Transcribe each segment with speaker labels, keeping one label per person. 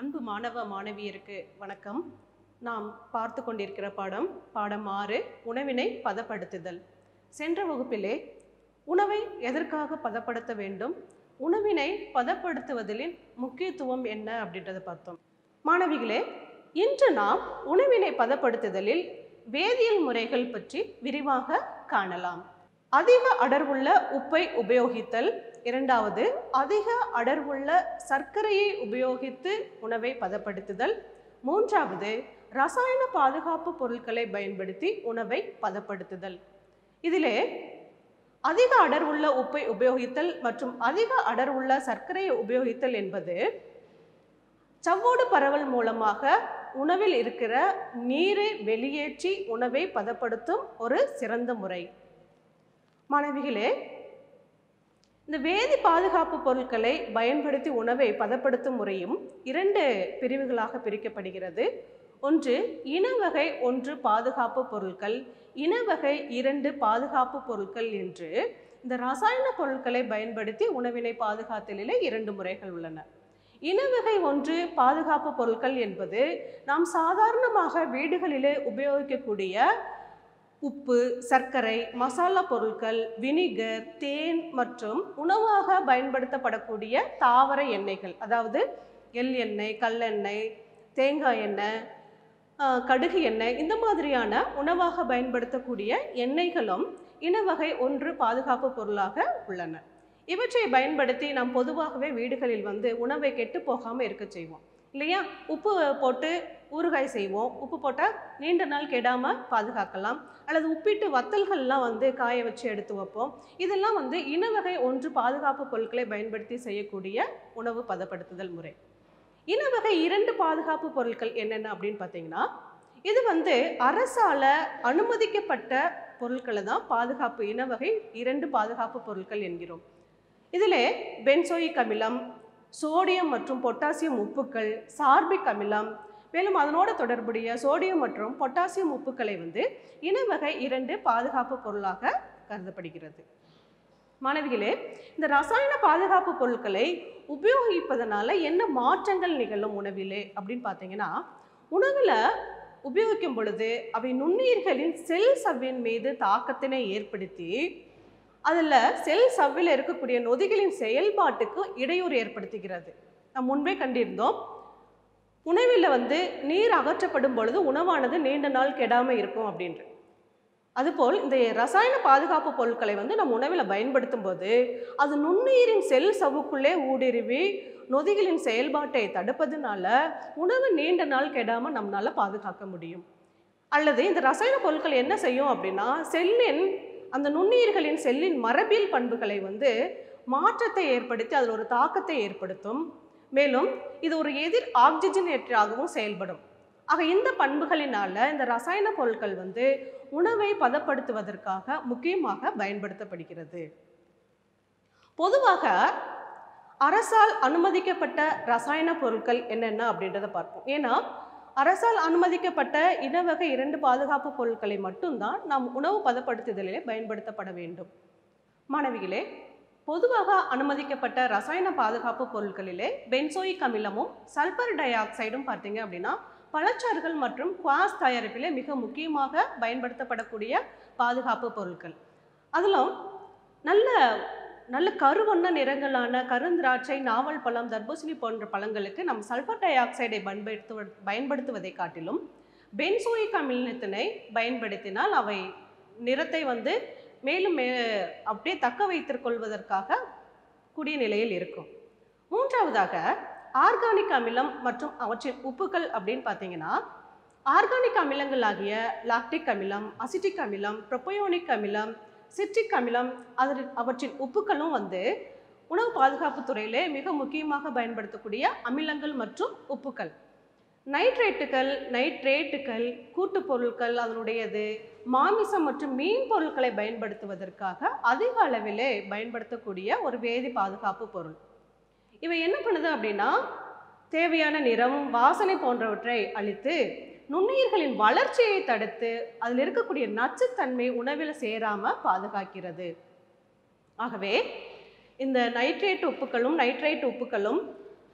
Speaker 1: அன்பு மாணவ மாணவியருக்கு வணக்கம் நாம் பார்த்து கொண்டிருக்கிற பாடம் பாடம் ஆறு உணவினை பதப்படுத்துதல் சென்ற வகுப்பிலே உணவை எதற்காக பதப்படுத்த வேண்டும் உணவினை பதப்படுத்துவதில் முக்கியத்துவம் என்ன அப்படின்றத பார்த்தோம் மாணவிகளே இன்று நாம் உணவினை பதப்படுத்துதலில் வேதியியல் முறைகள் பற்றி விரிவாக காணலாம் அதிக அடர்வுள்ள உப்பை உபயோகித்தல் இரண்டாவது அதிக அடர்வுள்ள சர்க்கரையை உபயோகித்து உணவை பதப்படுத்துதல் மூன்றாவது ரசாயன பாதுகாப்பு பொருட்களை பயன்படுத்தி உணவை பதப்படுத்துதல் இதிலே அதிக அடர்வுள்ள உப்பை உபயோகித்தல் மற்றும் அதிக அடர்வுள்ள சர்க்கரையை உபயோகித்தல் என்பது சவ்வோடு பரவல் மூலமாக உணவில் இருக்கிற நீரை வெளியேற்றி உணவை பதப்படுத்தும் ஒரு சிறந்த முறை மாணவிகளே இந்த வேதி பாதுகாப்பு பொருட்களை பயன்படுத்தி உணவை பதப்படுத்தும் முறையும் இரண்டு பிரிவுகளாக பிரிக்கப்படுகிறது ஒன்று இனவகை ஒன்று பாதுகாப்பு பொருட்கள் இனவகை இரண்டு பாதுகாப்பு பொருட்கள் என்று இந்த ரசாயன பொருட்களை பயன்படுத்தி உணவினை பாதுகாத்தலிலே இரண்டு முறைகள் உள்ளன இனவகை ஒன்று பாதுகாப்பு பொருட்கள் என்பது நாம் சாதாரணமாக வீடுகளிலே உபயோகிக்கக்கூடிய உப்பு சர்க்கரை மசாலா பொருட்கள் வினிகர் தேன் மற்றும் உணவாக பயன்படுத்தப்படக்கூடிய தாவர எண்ணெய்கள் அதாவது எள் எண்ணெய் கல்லெண்ணெய் தேங்காய் எண்ணெய் ஆஹ், கடுகு எண்ணெய் இந்த மாதிரியான உணவாக பயன்படுத்தக்கூடிய எண்ணெய்களும் இனவகை ஒன்று பாதுகாப்பு பொருளாக உள்ளன இவற்றை பயன்படுத்தி நாம் பொதுவாகவே வீடுகளில் வந்து உணவை கெட்டு போகாமல் இருக்க செய்வோம் இல்லையா உப்பு போட்டு ஊறுகாய் செய்வோம் உப்பு போட்டால் நீண்ட நாள் கெடாமல் பாதுகாக்கலாம் அல்லது உப்பிட்டு வத்தல்கள்லாம் வந்து காய வச்சு எடுத்து வைப்போம் இதெல்லாம் வந்து இனவகை ஒன்று பாதுகாப்பு பொருட்களை பயன்படுத்தி செய்யக்கூடிய உணவு பதப்படுத்துதல் முறை இனவகை இரண்டு பாதுகாப்பு பொருட்கள் என்னென்ன அப்படின்னு பார்த்தீங்கன்னா இது வந்து அரசால அனுமதிக்கப்பட்ட பொருட்களை தான் பாதுகாப்பு இனவகை இரண்டு பாதுகாப்பு பொருட்கள் என்கிறோம் இதிலே பென்சோயிக் அமிலம் சோடியம் மற்றும் பொட்டாசியம் உப்புக்கள் சார்பிக் அமிலம் மேலும் அதனோட தொடர்புடைய சோடியம் மற்றும் பொட்டாசியம் உப்புக்களை வந்து இனவகை இரண்டு பாதுகாப்பு பொருளாக கருதப்படுகிறது மாணவிகளே இந்த ரசாயன பாதுகாப்பு பொருட்களை உபயோகிப்பதனால என்ன மாற்றங்கள் நிகழும் உணவிலே அப்படின்னு பார்த்தீங்கன்னா உணவில் உபயோகிக்கும் பொழுது அவை நுண்ணுயிர்களின் செல் சவ்வின் மீது தாக்கத்தினை ஏற்படுத்தி அதில் செல் சவ்வில் இருக்கக்கூடிய நொதிகளின் செயல்பாட்டுக்கு இடையூறு ஏற்படுத்துகிறது நாம் முன்பே கண்டிருந்தோம் உணவில் வந்து நீர் அகற்றப்படும் பொழுது உணவானது நீண்ட நாள் கெடாமல் இருக்கும் அப்படின்று அதுபோல் இந்த ரசாயன பாதுகாப்பு பொருட்களை வந்து நம்ம உணவில் பயன்படுத்தும் போது அது நுண்ணுயிரின் செல் சவ்வுக்குள்ளே ஊடுருவி நொதிகளின் செயல்பாட்டை தடுப்பதனால உணவு நீண்ட நாள் கெடாமல் நம்மளால பாதுகாக்க முடியும் அல்லது இந்த ரசாயன பொருட்கள் என்ன செய்யும் அப்படின்னா செல்லின் அந்த நுண்ணுயிர்களின் செல்லின் மரபியல் பண்புகளை வந்து மாற்றத்தை ஏற்படுத்தி அதில் ஒரு தாக்கத்தை ஏற்படுத்தும் மேலும் இது ஒரு எதிர் ஆக்சிஜனேற்றாகவும் செயல்படும் ஆக இந்த பண்புகளினால இந்த ரசாயன பொருட்கள் வந்து உணவை பதப்படுத்துவதற்காக முக்கியமாக பயன்படுத்தப்படுகிறது பொதுவாக அரசால் அனுமதிக்கப்பட்ட ரசாயன பொருட்கள் என்னென்ன அப்படின்றத பார்ப்போம் ஏன்னா அரசால் அனுமதிக்கப்பட்ட இனவகை இரண்டு பாதுகாப்பு பொருட்களை மட்டும்தான் நாம் உணவு பதப்படுத்துதலிலே பயன்படுத்தப்பட வேண்டும் மாணவிகளே பொதுவாக அனுமதிக்கப்பட்ட ரசாயன பாதுகாப்பு பொருட்களிலே பென்சோயிக் அமிலமும் சல்பர் டை ஆக்சைடும் பார்த்தீங்க அப்படின்னா பழச்சாறுகள் மற்றும் குவாஸ் தயாரிப்பிலே மிக முக்கியமாக பயன்படுத்தப்படக்கூடிய பாதுகாப்பு பொருட்கள் அதிலும் நல்ல நல்ல கருவண்ண நிறங்களான கருந்திராட்சை நாவல் பழம் தர்பூசணி போன்ற பழங்களுக்கு நம்ம சல்பர் டை ஆக்சைடை பயன்படுத்துவ பயன்படுத்துவதை காட்டிலும் பென்சோயிக் அமிலத்தினை பயன்படுத்தினால் அவை நிறத்தை வந்து மேலும் மே அப்படியே தக்க வைத்துக் கொள்வதற்காக கூடிய நிலையில் இருக்கும் மூன்றாவதாக ஆர்கானிக் அமிலம் மற்றும் அவற்றின் உப்புக்கள் அப்படின்னு பார்த்தீங்கன்னா ஆர்கானிக் அமிலங்கள் ஆகிய லாக்டிக் அமிலம் அசிட்டிக் அமிலம் ப்ரொப்பயோனிக் அமிலம் சிட்ரிக் அமிலம் அது அவற்றின் உப்புக்களும் வந்து உணவு பாதுகாப்பு துறையிலே மிக முக்கியமாக பயன்படுத்தக்கூடிய அமிலங்கள் மற்றும் உப்புக்கள் நைட்ரேட்டுகள் நைட்ரேட்டுகள் கூட்டுப் பொருட்கள் அதனுடையது மாமிசம் மற்றும் மீன் பொருட்களை பயன்படுத்துவதற்காக அதிக அளவிலே பயன்படுத்தக்கூடிய ஒரு வேதி பாதுகாப்பு பொருள் இவை என்ன பண்ணுது அப்படின்னா தேவையான நிறம் வாசனை போன்றவற்றை அளித்து நுண்ணுயிர்களின் வளர்ச்சியை தடுத்து அதில் இருக்கக்கூடிய நச்சுத்தன்மை உணவில் சேராம பாதுகாக்கிறது ஆகவே இந்த நைட்ரேட் உப்புக்களும் நைட்ரேட் உப்புக்களும்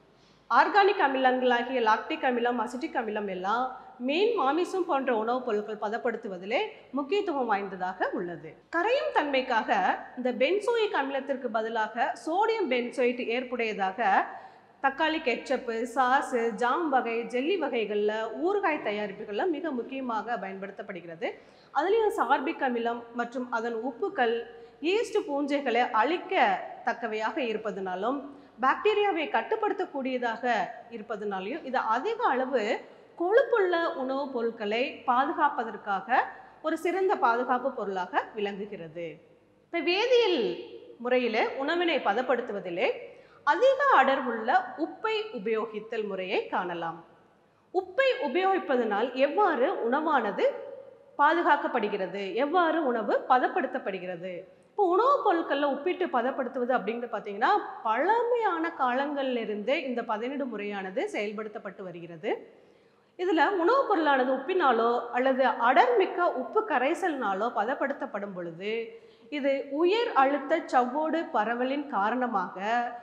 Speaker 1: ஆர்கானிக் அமிலங்களாகிய லாக்டிக் அமிலம் அசிட்டிக் அமிலம் எல்லாம் மீன் மாமிசம் போன்ற உணவுப் பொருட்கள் பதப்படுத்துவதிலே முக்கியத்துவம் வாய்ந்ததாக உள்ளது கரையும் தன்மைக்காக இந்த பென்சோயிக் அமிலத்திற்கு பதிலாக சோடியம் பென்சோயிட் ஏற்புடையதாக தக்காளி கெச்சப்பு சாஸு ஜாம் வகை ஜெல்லி வகைகளில் ஊறுகாய் தயாரிப்புகளில் மிக முக்கியமாக பயன்படுத்தப்படுகிறது அதுலேயும் சார்பிக் அமிலம் மற்றும் அதன் உப்புக்கள் ஈஸ்ட் பூஞ்சைகளை அழிக்க தக்கவையாக இருப்பதனாலும் பாக்டீரியாவை கட்டுப்படுத்தக்கூடியதாக இருப்பதனாலையும் இது அதிக அளவு கொழுப்புள்ள உணவுப் பொருட்களை பாதுகாப்பதற்காக ஒரு சிறந்த பாதுகாப்பு பொருளாக விளங்குகிறது இப்போ வேதியியல் முறையில் உணவினை பதப்படுத்துவதிலே அதிக அடர்வுள்ள உப்பை உபயோகித்தல் முறையை காணலாம் உப்பை உபயோகிப்பதனால் எவ்வாறு உணவானது பாதுகாக்கப்படுகிறது எவ்வாறு உணவு பதப்படுத்தப்படுகிறது இப்போ உணவுப் பொருட்களில் உப்பிட்டு பதப்படுத்துவது அப்படிங்கிறது பார்த்தீங்கன்னா பழமையான காலங்கள்ல இருந்தே இந்த பதனிடு முறையானது செயல்படுத்தப்பட்டு வருகிறது இதில் உணவுப் பொருளானது உப்பினாலோ அல்லது அடர்மிக்க உப்பு கரைசல்னாலோ பதப்படுத்தப்படும் பொழுது இது உயர் அழுத்த சவ்வோடு பரவலின் காரணமாக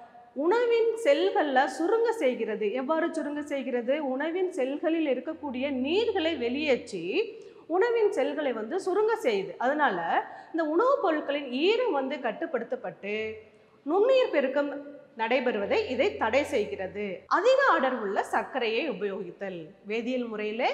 Speaker 1: உணவின் செல்களில் சுருங்க செய்கிறது எவ்வாறு சுருங்க செய்கிறது உணவின் செல்களில் இருக்கக்கூடிய நீர்களை வெளியேற்றி உணவின் செல்களை வந்து சுருங்க செய்யுது அதனால இந்த உணவுப் பொருட்களின் ஈரம் வந்து கட்டுப்படுத்தப்பட்டு நுண்ணுயிர் பெருக்கம் நடைபெறுவதை இதை தடை செய்கிறது அதிக அடர்வுள்ள சர்க்கரையை உபயோகித்தல் வேதியியல் முறையிலே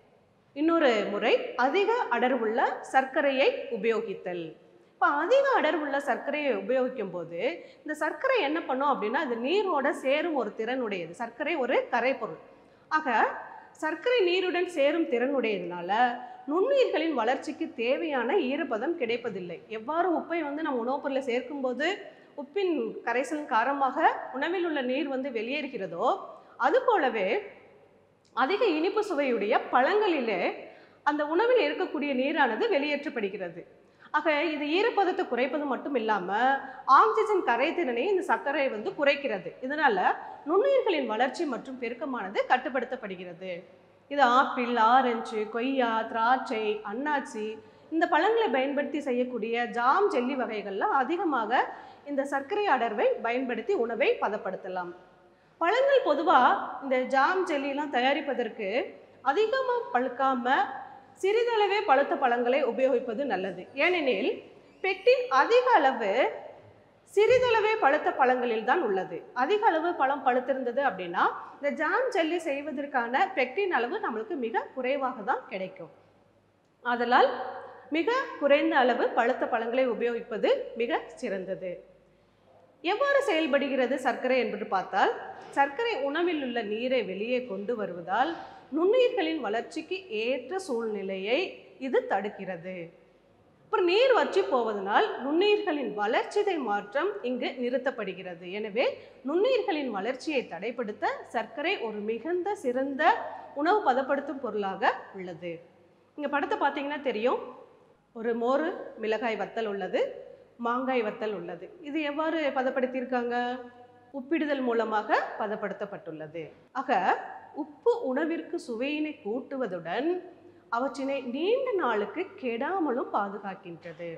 Speaker 1: இன்னொரு முறை அதிக அடர்வுள்ள சர்க்கரையை உபயோகித்தல் இப்போ அதிக அடர்வுள்ள சர்க்கரையை உபயோகிக்கும் போது இந்த சர்க்கரை என்ன பண்ணும் அப்படின்னா அது நீரோட சேரும் ஒரு திறனுடையது சர்க்கரை ஒரு கரைப்பொருள் ஆக சர்க்கரை நீருடன் சேரும் திறனுடையதுனால நுண்ணுயிர்களின் வளர்ச்சிக்கு தேவையான ஈரப்பதம் கிடைப்பதில்லை எவ்வாறு உப்பை வந்து நம்ம உணவுப் பொருளை சேர்க்கும்போது உப்பின் கரைசல் காரணமாக உணவில் உள்ள நீர் வந்து வெளியேறுகிறதோ அது போலவே அதிக இனிப்பு சுவையுடைய பழங்களிலே அந்த உணவில் இருக்கக்கூடிய நீரானது வெளியேற்றப்படுகிறது ஆக இது ஈரப்பதத்தை குறைப்பது மட்டும் இல்லாமல் ஆக்சிஜன் கரைதிறனை இந்த சர்க்கரை வந்து குறைக்கிறது இதனால நுண்ணுயிர்களின் வளர்ச்சி மற்றும் பெருக்கமானது கட்டுப்படுத்தப்படுகிறது இது ஆப்பிள் ஆரஞ்சு கொய்யா திராட்சை அன்னாச்சி இந்த பழங்களை பயன்படுத்தி செய்யக்கூடிய ஜாம் ஜெல்லி வகைகள்ல அதிகமாக இந்த சர்க்கரை அடர்வை பயன்படுத்தி உணவை பதப்படுத்தலாம் பழங்கள் பொதுவாக இந்த ஜாம் ஜெல்லிலாம் தயாரிப்பதற்கு அதிகமாக பழுக்காம சிறிதளவே பழுத்த பழங்களை உபயோகிப்பது நல்லது ஏனெனில் பெக்டின் அதிக அளவு சிறிதளவே பழுத்த பழங்களில் தான் உள்ளது அதிக அளவு பழம் பழுத்திருந்தது அப்படின்னா இந்த ஜாம் ஜெல்லி செய்வதற்கான பெக்டின் அளவு நம்மளுக்கு மிக குறைவாக தான் கிடைக்கும் ஆதலால் மிக குறைந்த அளவு பழுத்த பழங்களை உபயோகிப்பது மிக சிறந்தது எவ்வாறு செயல்படுகிறது சர்க்கரை என்று பார்த்தால் சர்க்கரை உணவில் உள்ள நீரை வெளியே கொண்டு வருவதால் நுண்ணுயிர்களின் வளர்ச்சிக்கு ஏற்ற சூழ்நிலையை இது தடுக்கிறது அப்புறம் நீர் வற்றி போவதனால் நுண்ணுயிர்களின் வளர்ச்சிதை மாற்றம் இங்கு நிறுத்தப்படுகிறது எனவே நுண்ணுயிர்களின் வளர்ச்சியை தடைப்படுத்த சர்க்கரை ஒரு மிகுந்த சிறந்த உணவு பதப்படுத்தும் பொருளாக உள்ளது இங்கே படத்தை பார்த்தீங்கன்னா தெரியும் ஒரு மோர் மிளகாய் வத்தல் உள்ளது மாங்காய் வத்தல் உள்ளது இது எவ்வாறு பதப்படுத்தியிருக்காங்க உப்பிடுதல் மூலமாக பதப்படுத்தப்பட்டுள்ளது ஆக உப்பு உணவிற்கு சுவையினை கூட்டுவதுடன் அவற்றினை நீண்ட நாளுக்கு கெடாமலும் பாதுகாக்கின்றது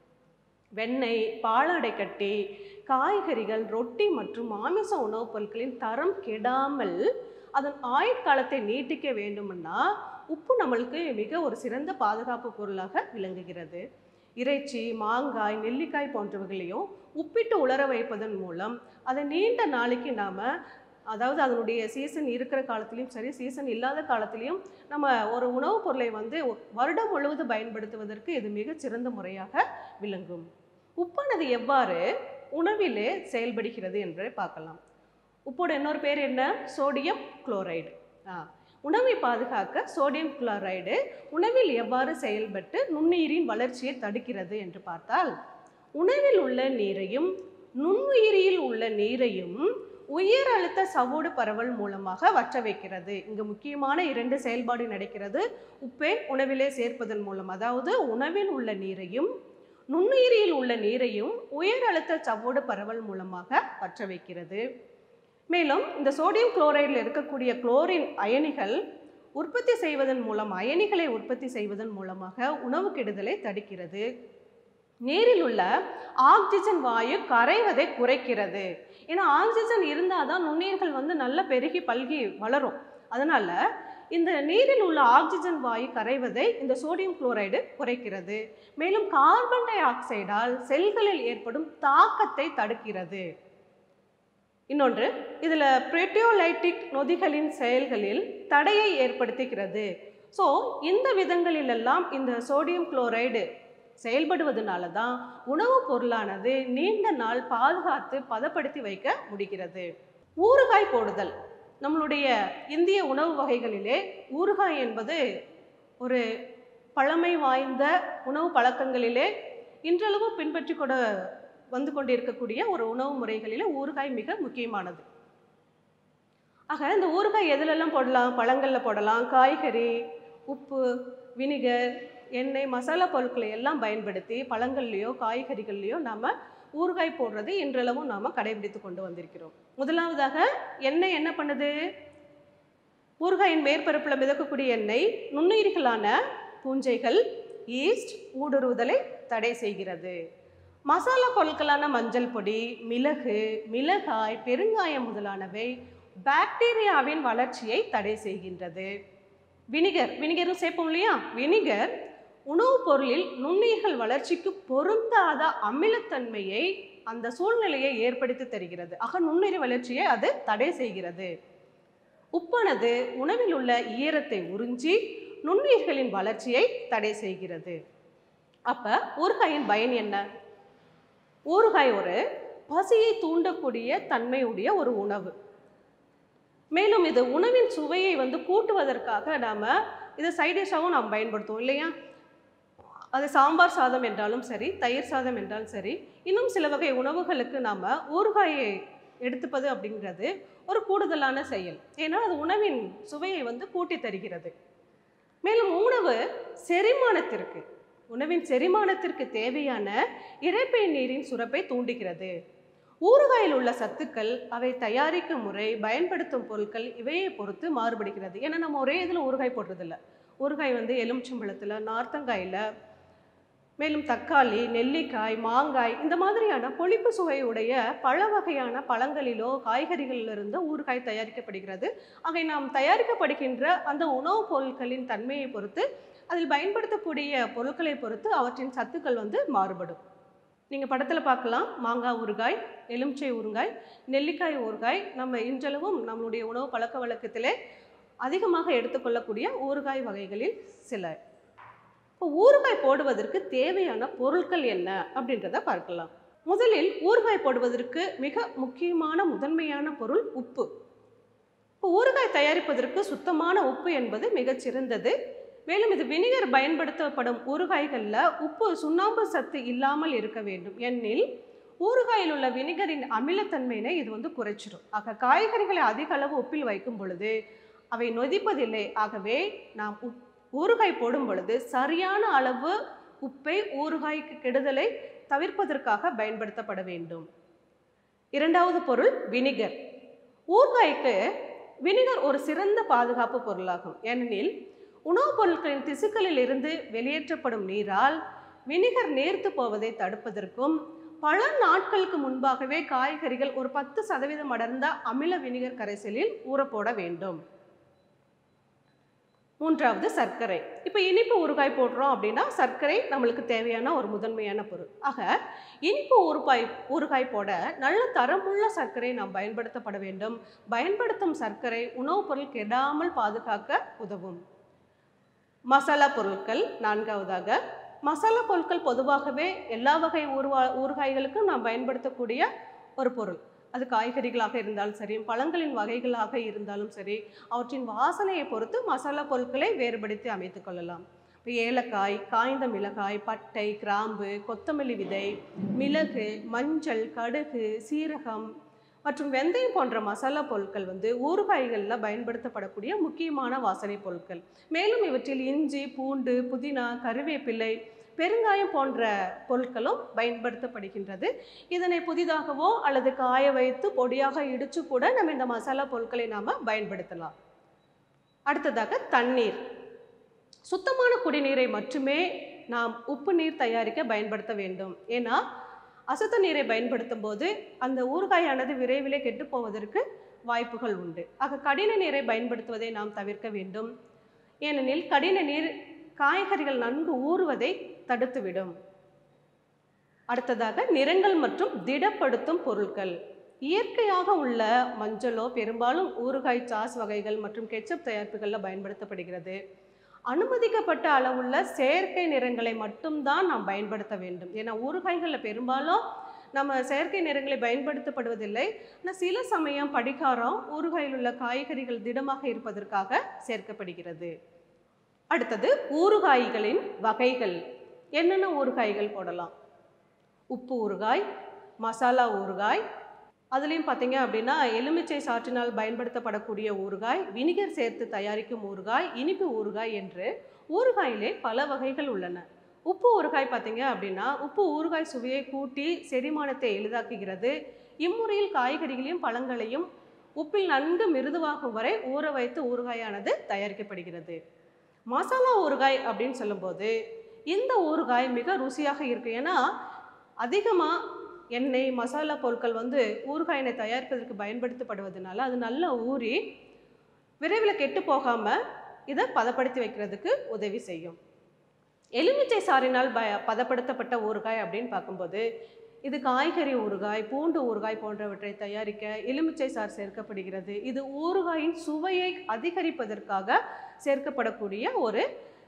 Speaker 1: வெண்ணெய் பாலாடை கட்டி காய்கறிகள் ரொட்டி மற்றும் மாமிச உணவுப் பொருட்களின் தரம் கெடாமல் அதன் ஆயுட்காலத்தை நீட்டிக்க வேண்டும்னா உப்பு நம்மளுக்கு மிக ஒரு சிறந்த பாதுகாப்பு பொருளாக விளங்குகிறது இறைச்சி மாங்காய் நெல்லிக்காய் போன்றவைகளையும் உப்பிட்டு உலர வைப்பதன் மூலம் அதை நீண்ட நாளைக்கு நாம் அதாவது அதனுடைய சீசன் இருக்கிற காலத்துலேயும் சரி சீசன் இல்லாத காலத்துலேயும் நம்ம ஒரு உணவுப் பொருளை வந்து வருடம் முழுவதும் பயன்படுத்துவதற்கு இது மிகச் சிறந்த முறையாக விளங்கும் உப்பானது எவ்வாறு உணவிலே செயல்படுகிறது என்பதை பார்க்கலாம் உப்போட இன்னொரு பேர் என்ன சோடியம் குளோரைடு ஆ உணவை பாதுகாக்க சோடியம் குளோரைடு உணவில் எவ்வாறு செயல்பட்டு நுண்ணுயிரின் வளர்ச்சியை தடுக்கிறது என்று பார்த்தால் உணவில் உள்ள நீரையும் நுண்ணுயிரியில் உள்ள நீரையும் உயர் அழுத்த சவோடு பரவல் மூலமாக வற்ற வைக்கிறது இங்கு முக்கியமான இரண்டு செயல்பாடு நடக்கிறது உப்பை உணவிலே சேர்ப்பதன் மூலம் அதாவது உணவில் உள்ள நீரையும் நுண்ணுயிரியில் உள்ள நீரையும் உயர் அழுத்த சவ்வோடு பரவல் மூலமாக வற்ற வைக்கிறது மேலும் இந்த சோடியம் குளோரைடில் இருக்கக்கூடிய குளோரின் அயனிகள் உற்பத்தி செய்வதன் மூலம் அயனிகளை உற்பத்தி செய்வதன் மூலமாக உணவு கெடுதலை தடுக்கிறது நீரில் உள்ள ஆக்சிஜன் வாயு கரைவதை குறைக்கிறது ஏன்னா ஆக்சிஜன் இருந்தால் தான் நுண்ணுயிர்கள் வந்து நல்லா பெருகி பல்கி வளரும் அதனால இந்த நீரில் உள்ள ஆக்சிஜன் வாயு கரைவதை இந்த சோடியம் குளோரைடு குறைக்கிறது மேலும் கார்பன் டை ஆக்சைடால் செல்களில் ஏற்படும் தாக்கத்தை தடுக்கிறது இன்னொன்று இதில் பிரெட்டியோலைட்டிக் நொதிகளின் செயல்களில் தடையை ஏற்படுத்துகிறது ஸோ இந்த விதங்களிலெல்லாம் இந்த சோடியம் குளோரைடு செயல்படுவதனால தான் உணவுப் பொருளானது நீண்ட நாள் பாதுகாத்து பதப்படுத்தி வைக்க முடிகிறது ஊறுகாய் போடுதல் நம்மளுடைய இந்திய உணவு வகைகளிலே ஊறுகாய் என்பது ஒரு பழமை வாய்ந்த உணவு பழக்கங்களிலே இன்றளவு பின்பற்றி கொட வந்து கொண்டிருக்கக்கூடிய ஒரு உணவு முறைகளிலே ஊறுகாய் மிக முக்கியமானது ஆக இந்த ஊறுகாய் எதுலெல்லாம் போடலாம் பழங்களில் போடலாம் காய்கறி உப்பு வினிகர் எண்ணெய் மசாலா பொருட்களை எல்லாம் பயன்படுத்தி பழங்கள்லையோ காய்கறிகள்லையோ நாம் ஊறுகாய் போடுறது இன்றளவும் நாம் கடைபிடித்து கொண்டு வந்திருக்கிறோம் முதலாவதாக எண்ணெய் என்ன பண்ணுது ஊறுகாயின் மேற்பரப்பில் மிதக்கக்கூடிய எண்ணெய் நுண்ணுயிர்களான பூஞ்சைகள் ஈஸ்ட் ஊடுருவுதலை தடை செய்கிறது மசாலா பொருட்களான மஞ்சள் பொடி மிளகு மிளகாய் பெருங்காயம் முதலானவை பாக்டீரியாவின் வளர்ச்சியை தடை செய்கின்றது வினிகர் வினிகரும் சேர்ப்போம் இல்லையா வினிகர் உணவுப் பொருளில் நுண்ணுயிர்கள் வளர்ச்சிக்கு பொருந்தாத அமிலத்தன்மையை அந்த சூழ்நிலையை ஏற்படுத்தி தருகிறது ஆக நுண்ணுயிர் வளர்ச்சியை அது தடை செய்கிறது உப்பானது உணவில் உள்ள ஈரத்தை உறிஞ்சி நுண்ணுயிர்களின் வளர்ச்சியை தடை செய்கிறது அப்ப ஊறுகாயின் பயன் என்ன ஊறுகாய் ஒரு பசியை தூண்டக்கூடிய தன்மையுடைய ஒரு உணவு மேலும் இது உணவின் சுவையை வந்து கூட்டுவதற்காக நாம் இதை சைடிஷாகவும் நாம் பயன்படுத்துவோம் இல்லையா அது சாம்பார் சாதம் என்றாலும் சரி தயிர் சாதம் என்றாலும் சரி இன்னும் சில வகை உணவுகளுக்கு நாம் ஊறுகாயை எடுத்துப்பது அப்படிங்கிறது ஒரு கூடுதலான செயல் ஏன்னா அது உணவின் சுவையை வந்து கூட்டி தருகிறது மேலும் உணவு செரிமானத்திற்கு உணவின் செரிமானத்திற்கு தேவையான இரைப்பை நீரின் சுரப்பை தூண்டுகிறது ஊறுகாயில் உள்ள சத்துக்கள் அவை தயாரிக்கும் முறை பயன்படுத்தும் பொருட்கள் இவையை பொறுத்து மாறுபடுகிறது ஏன்னா நம்ம ஒரே இதில் ஊறுகாய் போடுறதில்ல ஊறுகாய் வந்து எலுமிச்சம்பழத்தில் நார்த்தங்காயில் மேலும் தக்காளி நெல்லிக்காய் மாங்காய் இந்த மாதிரியான பொழிப்பு சுவையுடைய பல வகையான பழங்களிலோ காய்கறிகளிலிருந்து ஊறுகாய் தயாரிக்கப்படுகிறது ஆகை நாம் தயாரிக்கப்படுகின்ற அந்த உணவுப் பொருட்களின் தன்மையை பொறுத்து அதில் பயன்படுத்தக்கூடிய பொருட்களை பொறுத்து அவற்றின் சத்துக்கள் வந்து மாறுபடும் நீங்கள் படத்தில் பார்க்கலாம் மாங்காய் ஊறுகாய் எலுமிச்சை ஊறுகாய் நெல்லிக்காய் ஊறுகாய் நம்ம இன்றளவும் நம்மளுடைய உணவு பழக்க வழக்கத்திலே அதிகமாக எடுத்துக்கொள்ளக்கூடிய ஊறுகாய் வகைகளில் சில இப்போ ஊறுகாய் போடுவதற்கு தேவையான பொருட்கள் என்ன அப்படின்றத பார்க்கலாம் முதலில் ஊறுகாய் போடுவதற்கு மிக முக்கியமான முதன்மையான பொருள் உப்பு இப்போ ஊறுகாய் தயாரிப்பதற்கு சுத்தமான உப்பு என்பது மிகச் சிறந்தது மேலும் இது வினிகர் பயன்படுத்தப்படும் ஊறுகாய்களில் உப்பு சுண்ணாம்பு சத்து இல்லாமல் இருக்க வேண்டும் எனில் ஊறுகாயில் உள்ள வினிகரின் அமிலத்தன்மையினை இது வந்து குறைச்சிடும் ஆக காய்கறிகளை அதிக அளவு உப்பில் வைக்கும் பொழுது அவை நொதிப்பதில்லை ஆகவே நாம் உப் ஊறுகாய் போடும் பொழுது சரியான அளவு உப்பை ஊறுகாய்க்கு கெடுதலை தவிர்ப்பதற்காக பயன்படுத்தப்பட வேண்டும் இரண்டாவது பொருள் வினிகர் ஊறுகாய்க்கு வினிகர் ஒரு சிறந்த பாதுகாப்பு பொருளாகும் ஏனெனில் உணவுப் பொருட்களின் திசுக்களில் இருந்து வெளியேற்றப்படும் நீரால் வினிகர் நேர்த்து போவதை தடுப்பதற்கும் பல நாட்களுக்கு முன்பாகவே காய்கறிகள் ஒரு பத்து சதவீதம் அடர்ந்த அமில வினிகர் கரைசலில் ஊறப்போட வேண்டும் மூன்றாவது சர்க்கரை இப்போ இனிப்பு ஊறுகாய் போடுறோம் அப்படின்னா சர்க்கரை நம்மளுக்கு தேவையான ஒரு முதன்மையான பொருள் ஆக இனிப்பு ஊறுகாய் ஊறுகாய் போட நல்ல தரமுள்ள சர்க்கரை நாம் பயன்படுத்தப்பட வேண்டும் பயன்படுத்தும் சர்க்கரை உணவுப் பொருள் கெடாமல் பாதுகாக்க உதவும் மசாலா பொருட்கள் நான்காவதாக மசாலா பொருட்கள் பொதுவாகவே எல்லா வகை ஊறுவா ஊறுகாய்களுக்கும் நாம் பயன்படுத்தக்கூடிய ஒரு பொருள் அது காய்கறிகளாக இருந்தாலும் சரி பழங்களின் வகைகளாக இருந்தாலும் சரி அவற்றின் வாசனையை பொறுத்து மசாலா பொருட்களை வேறுபடுத்தி அமைத்துக் கொள்ளலாம் இப்போ ஏலக்காய் காய்ந்த மிளகாய் பட்டை கிராம்பு கொத்தமல்லி விதை மிளகு மஞ்சள் கடுகு சீரகம் மற்றும் வெந்தயம் போன்ற மசாலா பொருட்கள் வந்து ஊறுகாய்களில் பயன்படுத்தப்படக்கூடிய முக்கியமான வாசனை பொருட்கள் மேலும் இவற்றில் இஞ்சி பூண்டு புதினா கருவேப்பிலை பெருங்காயம் போன்ற பொருட்களும் பயன்படுத்தப்படுகின்றது இதனை புதிதாகவோ அல்லது காய வைத்து பொடியாக இடித்து கூட நம்ம இந்த மசாலா பொருட்களை நாம் பயன்படுத்தலாம் அடுத்ததாக தண்ணீர் சுத்தமான குடிநீரை மட்டுமே நாம் உப்பு நீர் தயாரிக்க பயன்படுத்த வேண்டும் ஏன்னா அசுத்த நீரை பயன்படுத்தும் போது அந்த ஊறுகாயானது விரைவிலே கெட்டு போவதற்கு வாய்ப்புகள் உண்டு ஆக கடின நீரை பயன்படுத்துவதை நாம் தவிர்க்க வேண்டும் ஏனெனில் கடின நீர் காய்கறிகள் நன்கு ஊறுவதை தடுத்துவிடும் அடுத்ததாக நிறங்கள் மற்றும் திடப்படுத்தும் பொருட்கள் இயற்கையாக உள்ள மஞ்சளோ பெரும்பாலும் ஊறுகாய் சாஸ் வகைகள் மற்றும் கெச்சப் தயாரிப்புகளில் பயன்படுத்தப்படுகிறது அனுமதிக்கப்பட்ட அளவுள்ள செயற்கை நிறங்களை மட்டும்தான் நாம் பயன்படுத்த வேண்டும் ஏன்னா ஊறுகாய்களில் பெரும்பாலும் நம்ம செயற்கை நிறங்களை பயன்படுத்தப்படுவதில்லை ஆனால் சில சமயம் படிகாரம் ஊறுகாயில் உள்ள காய்கறிகள் திடமாக இருப்பதற்காக சேர்க்கப்படுகிறது அடுத்தது ஊறுகாய்களின் வகைகள் என்னென்ன ஊறுகாய்கள் போடலாம் உப்பு ஊறுகாய் மசாலா ஊறுகாய் அதுலேயும் பார்த்தீங்க அப்படின்னா எலுமிச்சை சாற்றினால் பயன்படுத்தப்படக்கூடிய ஊறுகாய் வினிகர் சேர்த்து தயாரிக்கும் ஊறுகாய் இனிப்பு ஊறுகாய் என்று ஊறுகாயிலே பல வகைகள் உள்ளன உப்பு ஊறுகாய் பார்த்தீங்க அப்படின்னா உப்பு ஊறுகாய் சுவையை கூட்டி செரிமானத்தை எளிதாக்குகிறது இம்முறையில் காய்கறிகளையும் பழங்களையும் உப்பில் நன்கு மிருதுவாகும் வரை ஊற வைத்து ஊறுகாயானது தயாரிக்கப்படுகிறது மசாலா ஊறுகாய் அப்படின்னு சொல்லும்போது இந்த ஊறுகாய் மிக ருசியாக இருக்கும் ஏன்னா அதிகமாக எண்ணெய் மசாலா பொருட்கள் வந்து ஊறுகாயினை தயாரிப்பதற்கு பயன்படுத்தப்படுவதனால அது நல்லா ஊறி விரைவில் கெட்டு போகாமல் இதை பதப்படுத்தி வைக்கிறதுக்கு உதவி செய்யும் எலுமிச்சை சாறினால் ப பதப்படுத்தப்பட்ட ஊறுகாய் அப்படின்னு பார்க்கும்போது இது காய்கறி ஊறுகாய் பூண்டு ஊறுகாய் போன்றவற்றை தயாரிக்க எலுமிச்சை சாறு சேர்க்கப்படுகிறது இது ஊறுகாயின் சுவையை அதிகரிப்பதற்காக சேர்க்கப்படக்கூடிய ஒரு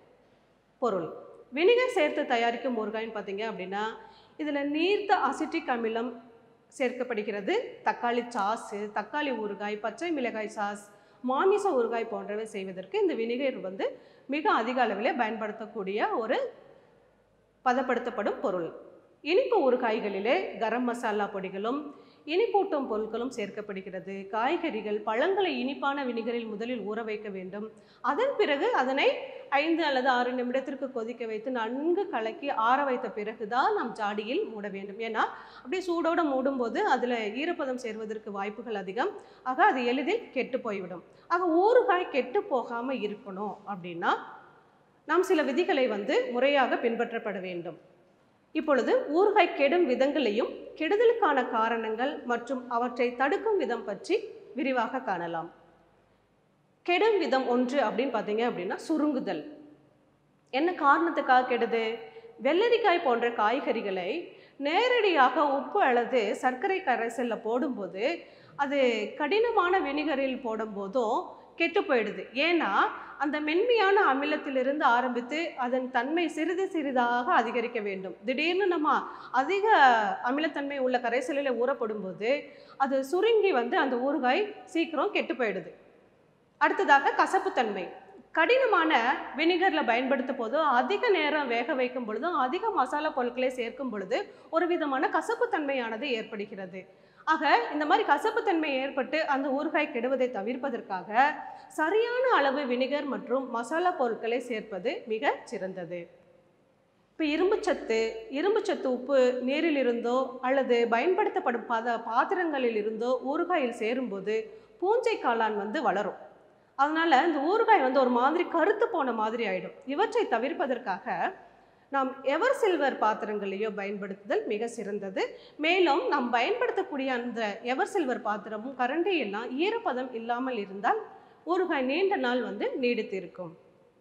Speaker 1: பொருள் வினிகர் சேர்த்து தயாரிக்கும் ஊறுகாய்ன்னு பார்த்தீங்க அப்படின்னா இதில் நீர்த்த அசிட்டிக் அமிலம் சேர்க்கப்படுகிறது தக்காளி சாஸு தக்காளி ஊறுகாய் பச்சை மிளகாய் சாஸ் மாமிச ஊறுகாய் போன்றவை செய்வதற்கு இந்த வினிகர் வந்து மிக அதிக அளவில் பயன்படுத்தக்கூடிய ஒரு பதப்படுத்தப்படும் பொருள் இனிப்பு ஊறுகாய்களிலே கரம் மசாலா பொடிகளும் இனிப்பூட்டும் பொருட்களும் சேர்க்கப்படுகிறது காய்கறிகள் பழங்களை இனிப்பான வினிகரில் முதலில் ஊற வைக்க வேண்டும் அதன் பிறகு அதனை ஐந்து அல்லது ஆறு நிமிடத்திற்கு கொதிக்க வைத்து நன்கு கலக்கி ஆற வைத்த பிறகு தான் நாம் ஜாடியில் மூட வேண்டும் ஏன்னா அப்படியே சூடோடு மூடும்போது அதில் ஈரப்பதம் சேர்வதற்கு வாய்ப்புகள் அதிகம் ஆக அது எளிதில் கெட்டு போய்விடும் ஆக ஊறுகாய் கெட்டு போகாமல் இருக்கணும் அப்படின்னா நாம் சில விதிகளை வந்து முறையாக பின்பற்றப்பட வேண்டும் இப்பொழுது ஊறுகாய் கெடும் விதங்களையும் கெடுதலுக்கான காரணங்கள் மற்றும் அவற்றை தடுக்கும் விதம் பற்றி விரிவாக காணலாம் கெடும் விதம் ஒன்று அப்படின்னு பார்த்தீங்க அப்படின்னா சுருங்குதல் என்ன காரணத்துக்காக கெடுது வெள்ளரிக்காய் போன்ற காய்கறிகளை நேரடியாக உப்பு அல்லது சர்க்கரை கரைசலில் போடும்போது அது கடினமான வினிகரில் போடும்போதும் கெட்டு போயிடுது ஏன்னா அந்த மென்மையான அமிலத்திலிருந்து ஆரம்பித்து அதன் தன்மை சிறிது சிறிதாக அதிகரிக்க வேண்டும் திடீர்னு நம்ம அதிக அமிலத்தன்மை உள்ள கரைசலில் ஊறப்படும்போது அது சுருங்கி வந்து அந்த ஊறுகாய் சீக்கிரம் கெட்டு போயிடுது அடுத்ததாக கசப்புத்தன்மை கடினமான வினிகரில் பயன்படுத்தும் போது அதிக நேரம் வேக வைக்கும் பொழுதும் அதிக மசாலா பொருட்களை சேர்க்கும் பொழுது ஒரு விதமான கசப்புத்தன்மையானது ஏற்படுகிறது ஆக இந்த மாதிரி கசப்புத்தன்மை ஏற்பட்டு அந்த ஊறுகாய் கெடுவதை தவிர்ப்பதற்காக சரியான அளவு வினிகர் மற்றும் மசாலா பொருட்களை சேர்ப்பது மிக சிறந்தது இப்போ இரும்புச்சத்து இரும்புச்சத்து உப்பு நீரில் இருந்தோ அல்லது பயன்படுத்தப்படும் பத பாத்திரங்களில் இருந்தோ ஊறுகாயில் சேரும்போது பூஞ்சை காளான் வந்து வளரும் அதனால இந்த ஊறுகாய் வந்து ஒரு மாதிரி கருத்து போன மாதிரி ஆயிடும் இவற்றை தவிர்ப்பதற்காக நாம் எவர் சில்வர் பாத்திரங்களையோ பயன்படுத்துதல் மிக சிறந்தது மேலும் நாம் பயன்படுத்தக்கூடிய அந்த எவர் சில்வர் பாத்திரமும் கரண்டி எல்லாம் ஈரப்பதம் இல்லாமல் இருந்தால் ஊறுகாய் நீண்ட நாள் வந்து நீடித்திருக்கும்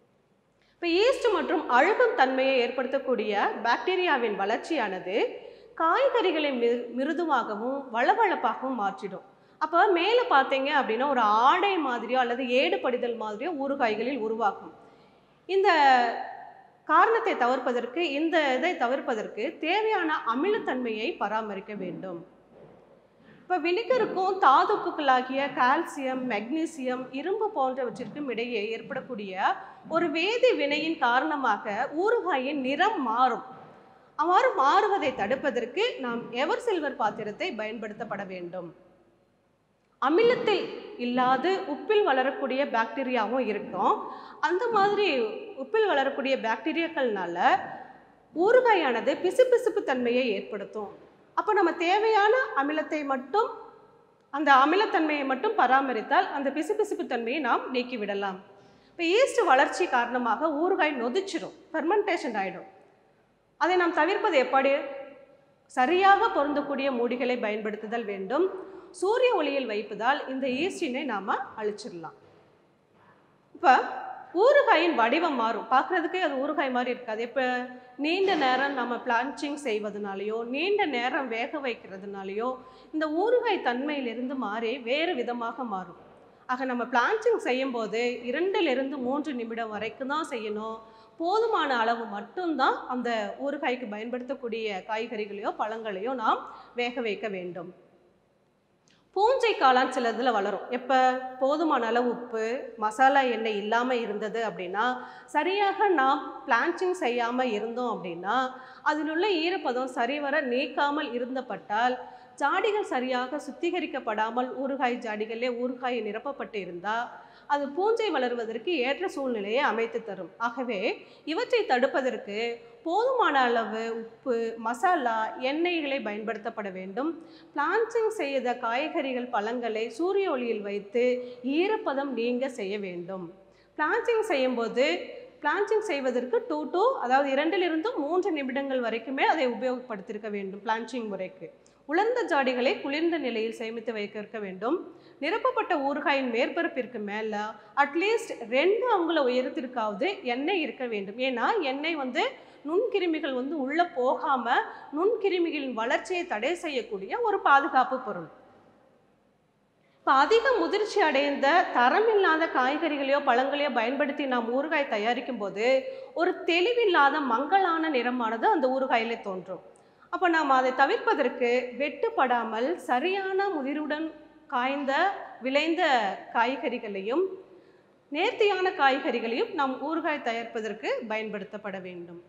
Speaker 1: இப்போ ஈஸ்ட் மற்றும் அழுகும் தன்மையை ஏற்படுத்தக்கூடிய பாக்டீரியாவின் வளர்ச்சியானது காய்கறிகளை மி மிருதுவாகவும் வளவளப்பாகவும் மாற்றிடும் அப்போ மேலே பார்த்தீங்க அப்படின்னா ஒரு ஆடை மாதிரியோ அல்லது ஏடு படிதல் மாதிரியோ ஊறுகாய்களில் உருவாகும் இந்த காரணத்தை தவிர்ப்பதற்கு இந்த இதை தவிர்ப்பதற்கு தேவையான அமிலத்தன்மையை பராமரிக்க வேண்டும் இப்போ வினிகருக்கும் தாதுப்புக்களாகிய கால்சியம் மெக்னீசியம் இரும்பு போன்றவற்றிற்கும் இடையே ஏற்படக்கூடிய ஒரு வேதி வினையின் காரணமாக ஊறுகாயின் நிறம் மாறும் அவ்வாறு மாறுவதை தடுப்பதற்கு நாம் எவர் சில்வர் பாத்திரத்தை பயன்படுத்தப்பட வேண்டும் அமிலத்தில் இல்லாது உப்பில் வளரக்கூடிய பாக்டீரியாவும் இருக்கும் அந்த மாதிரி உப்பில் வளரக்கூடிய பாக்டீரியாக்கள்னால ஊறுகாயானது பிசுபிசுப்பு தன்மையை ஏற்படுத்தும் அப்போ நம்ம தேவையான அமிலத்தை மட்டும் அந்த அமிலத்தன்மையை மட்டும் பராமரித்தால் அந்த பிசுபிசுப்பு தன்மையை நாம் நீக்கிவிடலாம் இப்போ ஈஸ்ட் வளர்ச்சி காரணமாக ஊறுகாய் நொதிச்சிடும் ஃபெர்மெண்டேஷன் ஆகிடும் அதை நாம் தவிர்ப்பது எப்படி சரியாக பொருந்தக்கூடிய மூடிகளை பயன்படுத்துதல் வேண்டும் சூரிய ஒளியில் வைப்பதால் இந்த ஈஸ்டினை நாம் அழிச்சிடலாம் இப்போ ஊறுகாயின் வடிவம் மாறும் பார்க்குறதுக்கே அது ஊறுகாய் மாதிரி இருக்காது இப்போ நீண்ட நேரம் நம்ம பிளான்ச்சிங் செய்வதனாலையோ நீண்ட நேரம் வேக வைக்கிறதுனாலையோ இந்த ஊறுகாய் தன்மையிலிருந்து மாறி வேறு விதமாக மாறும் ஆக நம்ம பிளான்ச்சிங் செய்யும்போது இரண்டிலிருந்து மூன்று நிமிடம் வரைக்கும் தான் செய்யணும் போதுமான அளவு மட்டும்தான் அந்த ஊறுகாய்க்கு பயன்படுத்தக்கூடிய காய்கறிகளையோ பழங்களையோ நாம் வேக வைக்க வேண்டும் பூஞ்சை காளான் சில இதில் வளரும் எப்போ போதுமான அளவு உப்பு மசாலா எண்ணெய் இல்லாமல் இருந்தது அப்படின்னா சரியாக நாம் பிளான்ச்சிங் செய்யாமல் இருந்தோம் அப்படின்னா அதில் உள்ள ஈரப்பதம் சரிவர நீக்காமல் இருந்தப்பட்டால் ஜாடிகள் சரியாக சுத்திகரிக்கப்படாமல் ஊறுகாய் ஜாடிகளிலே ஊறுகாய் நிரப்பப்பட்டு இருந்தால் அது பூஞ்சை வளருவதற்கு ஏற்ற சூழ்நிலையை அமைத்து தரும் ஆகவே இவற்றை தடுப்பதற்கு போதுமான அளவு உப்பு மசாலா எண்ணெய்களை பயன்படுத்தப்பட வேண்டும் பிளான்ச்சிங் செய்த காய்கறிகள் பழங்களை சூரிய ஒளியில் வைத்து ஈரப்பதம் நீங்க செய்ய வேண்டும் பிளான்ச்சிங் செய்யும்போது பிளான்ச்சிங் செய்வதற்கு டூ டூ அதாவது இரண்டிலிருந்து மூன்று நிமிடங்கள் வரைக்குமே அதை உபயோகப்படுத்தியிருக்க வேண்டும் பிளான்ச்சிங் முறைக்கு உலர்ந்த ஜாடிகளை குளிர்ந்த நிலையில் சேமித்து வைக்க இருக்க வேண்டும் நிரப்பப்பட்ட ஊறுகாயின் மேற்பரப்பிற்கு மேலே அட்லீஸ்ட் ரெண்டு அங்குல உயரத்திற்காவது எண்ணெய் இருக்க வேண்டும் ஏன்னா எண்ணெய் வந்து நுண்கிருமிகள் வந்து உள்ளே போகாமல் நுண்கிருமிகளின் வளர்ச்சியை தடை செய்யக்கூடிய ஒரு பாதுகாப்பு பொருள் இப்போ அதிக முதிர்ச்சி அடைந்த தரமில்லாத காய்கறிகளையோ பழங்களையோ பயன்படுத்தி நாம் ஊறுகாய் தயாரிக்கும் போது ஒரு தெளிவில்லாத மங்கலான நிறமானது அந்த ஊறுகாயிலே தோன்றும் அப்போ நாம் அதை தவிர்ப்பதற்கு வெட்டுப்படாமல் சரியான முதிருடன் காய்ந்த விளைந்த காய்கறிகளையும் நேர்த்தியான காய்கறிகளையும் நாம் ஊறுகாய் தயாரிப்பதற்கு பயன்படுத்தப்பட வேண்டும்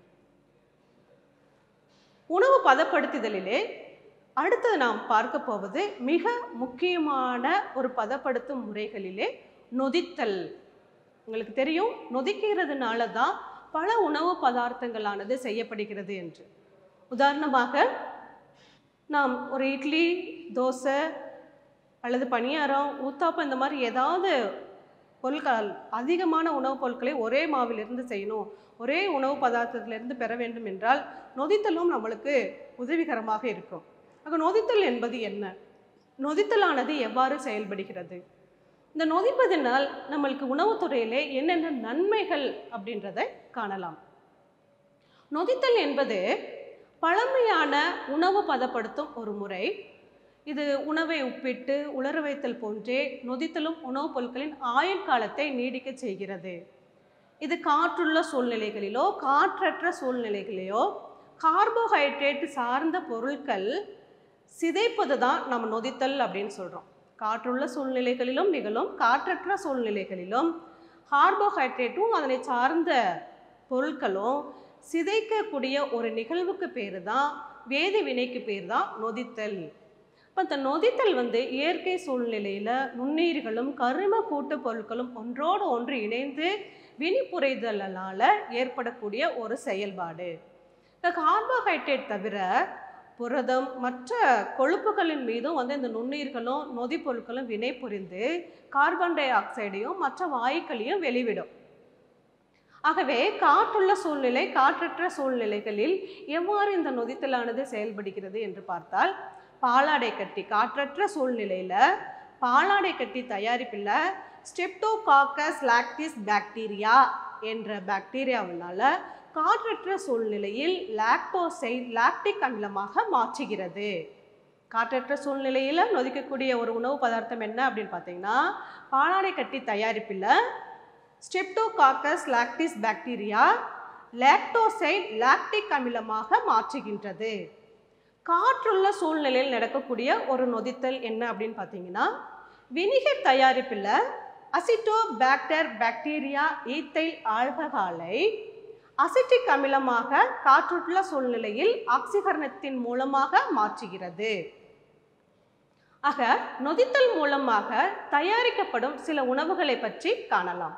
Speaker 1: உணவு பதப்படுத்துதலிலே அடுத்தது நாம் பார்க்க போவது மிக முக்கியமான ஒரு பதப்படுத்தும் முறைகளிலே நொதித்தல் உங்களுக்கு தெரியும் நொதிக்கிறதுனால தான் பல உணவு பதார்த்தங்களானது செய்யப்படுகிறது என்று உதாரணமாக நாம் ஒரு இட்லி தோசை அல்லது பணியாரம் ஊத்தாப்பம் இந்த மாதிரி ஏதாவது பொருட்கள் அதிகமான உணவுப் பொருட்களை ஒரே மாவிலிருந்து செய்யணும் ஒரே உணவு பதார்த்தத்திலிருந்து பெற வேண்டும் என்றால் நொதித்தலும் நம்மளுக்கு உதவிகரமாக இருக்கும் ஆக நொதித்தல் என்பது என்ன நொதித்தலானது எவ்வாறு செயல்படுகிறது இந்த நொதிப்பதனால் நம்மளுக்கு உணவுத்துறையிலே என்னென்ன நன்மைகள் அப்படின்றதை காணலாம் நொதித்தல் என்பது பழமையான உணவு பதப்படுத்தும் ஒரு முறை இது உணவை உப்பிட்டு உலர வைத்தல் போன்றே நொதித்தலும் உணவுப் பொருட்களின் ஆயுள் காலத்தை நீடிக்க செய்கிறது இது காற்றுள்ள சூழ்நிலைகளிலோ காற்றற்ற சூழ்நிலைகளிலோ கார்போஹைட்ரேட் சார்ந்த பொருட்கள் சிதைப்பது தான் நம்ம நொதித்தல் அப்படின்னு சொல்கிறோம் காற்றுள்ள சூழ்நிலைகளிலும் நிகழும் காற்றற்ற சூழ்நிலைகளிலும் கார்போஹைட்ரேட்டும் அதனை சார்ந்த பொருட்களும் சிதைக்கக்கூடிய ஒரு நிகழ்வுக்கு பேர் தான் வேதி வினைக்கு பேர் தான் நொதித்தல் இப்போ இந்த நொதித்தல் வந்து இயற்கை சூழ்நிலையில் நுண்ணுயிர்களும் கரிம கூட்டு பொருட்களும் ஒன்றோடு ஒன்று இணைந்து வினிப்புரைதலால் ஏற்படக்கூடிய ஒரு செயல்பாடு இந்த கார்போஹைட்ரேட் தவிர புரதம் மற்ற கொழுப்புகளின் மீதும் வந்து இந்த நுண்ணுயிர்களும் நொதி பொருட்களும் வினை புரிந்து கார்பன் டை ஆக்சைடையும் மற்ற வாயுக்களையும் வெளிவிடும் ஆகவே காற்றுள்ள சூழ்நிலை காற்றற்ற சூழ்நிலைகளில் எவ்வாறு இந்த நொதித்தலானது செயல்படுகிறது என்று பார்த்தால் பாலாடை கட்டி காற்றற்ற சூழ்நிலையில் பாலாடை கட்டி தயாரிப்பில் ஸ்டெப்டோகாக்கஸ் லாக்டிஸ் பாக்டீரியா என்ற பாக்டீரியாவினால காற்றற்ற சூழ்நிலையில் லாக்டோஸை லாக்டிக் அமிலமாக மாற்றுகிறது காற்றற்ற சூழ்நிலையில் நொதிக்கக்கூடிய ஒரு உணவு பதார்த்தம் என்ன அப்படின்னு பார்த்தீங்கன்னா பாலாடை கட்டி தயாரிப்பில் ஸ்டெப்டோகாக்கஸ் லாக்டிஸ் பாக்டீரியா லாக்டோஸை லாக்டிக் அமிலமாக மாற்றுகின்றது காற்றுள்ள சூழ்நிலையில் நடக்கக்கூடிய ஒரு நொதித்தல் என்ன அப்படின்னு பார்த்தீங்கன்னா வினிகர் தயாரிப்பில் அசிட்டோ பாக்டர் பாக்டீரியா ஈத்தைல் ஆல்கஹாலை அசிட்டிக் அமிலமாக காற்றுள்ள சூழ்நிலையில் ஆக்சிகரணத்தின் மூலமாக மாற்றுகிறது ஆக நொதித்தல் மூலமாக தயாரிக்கப்படும் சில உணவுகளை பற்றி காணலாம்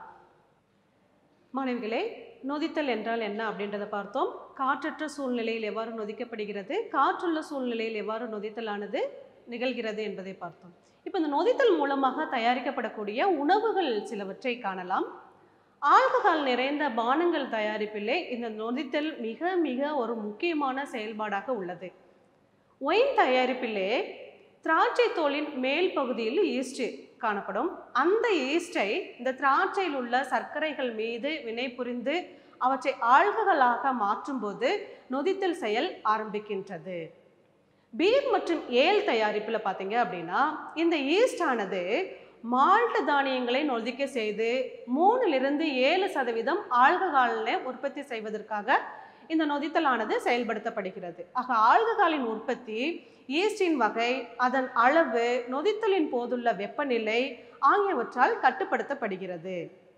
Speaker 1: மாணவிகளே நொதித்தல் என்றால் என்ன அப்படின்றத பார்த்தோம் காற்றற்ற சூழ்நிலையில் எவ்வாறு நொதிக்கப்படுகிறது காற்றுள்ள சூழ்நிலையில் எவ்வாறு நொதித்தலானது நிகழ்கிறது என்பதை பார்த்தோம் இப்போ இந்த நொதித்தல் மூலமாக தயாரிக்கப்படக்கூடிய உணவுகள் சிலவற்றை காணலாம் ஆல்கஹால் நிறைந்த பானங்கள் தயாரிப்பிலே இந்த நொதித்தல் மிக மிக ஒரு முக்கியமான செயல்பாடாக உள்ளது ஒயின் தயாரிப்பிலே திராட்சை தோலின் மேல் பகுதியில் ஈஸ்ட் காணப்படும் அந்த ஈஸ்டை இந்த திராட்சையில் உள்ள சர்க்கரைகள் மீது வினைபுரிந்து அவற்றை ஆல்கஹாலாக மாற்றும்போது நொதித்தல் செயல் ஆரம்பிக்கின்றது பீர் மற்றும் ஏல் தயாரிப்பில் பார்த்தீங்க அப்படின்னா இந்த ஈஸ்ட் ஆனது மால்ட் தானியங்களை நொதிக்க செய்து மூணிலிருந்து ஏழு சதவீதம் ஆல்கஹாலினை உற்பத்தி செய்வதற்காக இந்த நொதித்தலானது செயல்படுத்தப்படுகிறது ஆக ஆல்கஹாலின் உற்பத்தி ஈஸ்டின் வகை அதன் அளவு நொதித்தலின் போதுள்ள வெப்பநிலை ஆகியவற்றால் கட்டுப்படுத்தப்படுகிறது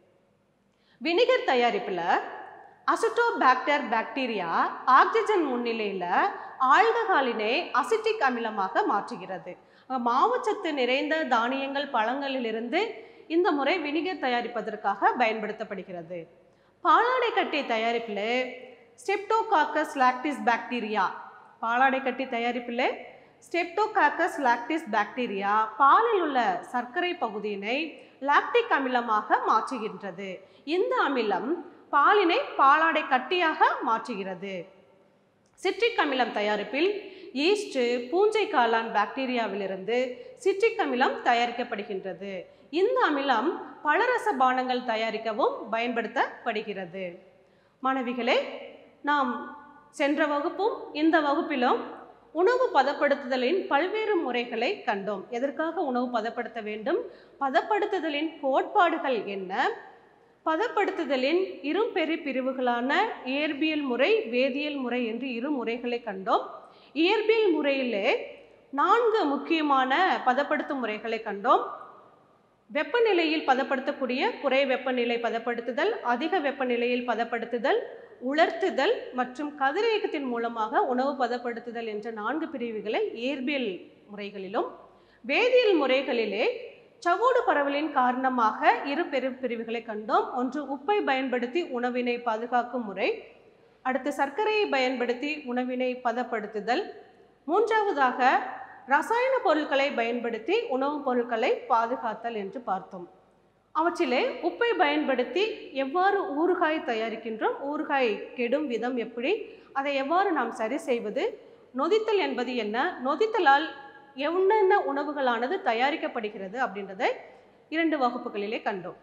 Speaker 1: வினிகர் தயாரிப்பில் அசிட்டோபாக்டர் பாக்டீரியா ஆக்சிஜன் முன்னிலையில் ஆல்கஹாலினை அசிட்டிக் அமிலமாக மாற்றுகிறது மாவுச்சத்து நிறைந்த தானியங்கள் பழங்களிலிருந்து இந்த முறை வினிகர் தயாரிப்பதற்காக பயன்படுத்தப்படுகிறது பாலாடை கட்டி தயாரிப்பில் ஸ்டெப்டோகாக்கஸ் லாக்டிஸ் பாக்டீரியா பாலாடை கட்டி தயாரிப்பில் ஸ்டெப்டோகாக்கஸ் லாக்டிஸ் பாக்டீரியா பாலில் உள்ள சர்க்கரை பகுதியினை லாக்டிக் அமிலமாக மாற்றுகின்றது இந்த அமிலம் பாலினை பாலாடை கட்டியாக மாற்றுகிறது சிட்ரிக் அமிலம் தயாரிப்பில் ஈஸ்ட் பூஞ்சை காளான் பாக்டீரியாவிலிருந்து சிட்ரிக் அமிலம் தயாரிக்கப்படுகின்றது இந்த அமிலம் பலரச பானங்கள் தயாரிக்கவும் பயன்படுத்தப்படுகிறது மாணவிகளே நாம் சென்ற வகுப்பும் இந்த வகுப்பிலும் உணவு பதப்படுத்துதலின் பல்வேறு முறைகளை கண்டோம் எதற்காக உணவு பதப்படுத்த வேண்டும் பதப்படுத்துதலின் கோட்பாடுகள் என்ன பதப்படுத்துதலின் இரு பெரு பிரிவுகளான இயற்பியல் முறை வேதியியல் முறை என்று இரு முறைகளை கண்டோம் இயற்பியல் முறையிலே நான்கு முக்கியமான பதப்படுத்தும் முறைகளை கண்டோம் வெப்பநிலையில் பதப்படுத்தக்கூடிய குறை வெப்பநிலை பதப்படுத்துதல் அதிக வெப்பநிலையில் பதப்படுத்துதல் உலர்த்துதல் மற்றும் கதிரியக்கத்தின் மூலமாக உணவு பதப்படுத்துதல் என்ற நான்கு பிரிவுகளை இயற்பியல் முறைகளிலும் வேதியியல் முறைகளிலே சவோடு பரவலின் காரணமாக இரு பெரு பிரிவுகளை கண்டோம் ஒன்று உப்பை பயன்படுத்தி உணவினை பாதுகாக்கும் முறை அடுத்து சர்க்கரையை பயன்படுத்தி உணவினை பதப்படுத்துதல் மூன்றாவதாக ரசாயன பொருட்களை பயன்படுத்தி உணவுப் பொருட்களை பாதுகாத்தல் என்று பார்த்தோம் அவற்றிலே உப்பை பயன்படுத்தி எவ்வாறு ஊறுகாய் தயாரிக்கின்றோம் ஊறுகாய் கெடும் விதம் எப்படி அதை எவ்வாறு நாம் சரி செய்வது நொதித்தல் என்பது என்ன நொதித்தலால் என்னென்ன உணவுகளானது தயாரிக்கப்படுகிறது அப்படின்றத இரண்டு வகுப்புகளிலே கண்டோம்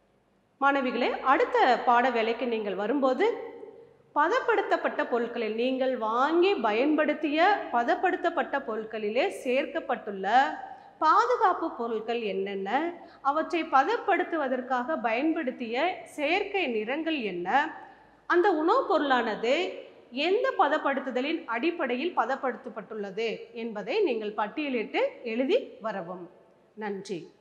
Speaker 1: மாணவிகளே அடுத்த பாட வேலைக்கு நீங்கள் வரும்போது பதப்படுத்தப்பட்ட பொருட்களில் நீங்கள் வாங்கி பயன்படுத்திய பதப்படுத்தப்பட்ட பொருட்களிலே சேர்க்கப்பட்டுள்ள பாதுகாப்பு பொருட்கள் என்னென்ன அவற்றை பதப்படுத்துவதற்காக பயன்படுத்திய செயற்கை நிறங்கள் என்ன அந்த உணவுப் பொருளானது எந்த பதப்படுத்துதலின் அடிப்படையில் பதப்படுத்தப்பட்டுள்ளது என்பதை நீங்கள் பட்டியலிட்டு எழுதி வரவும் நன்றி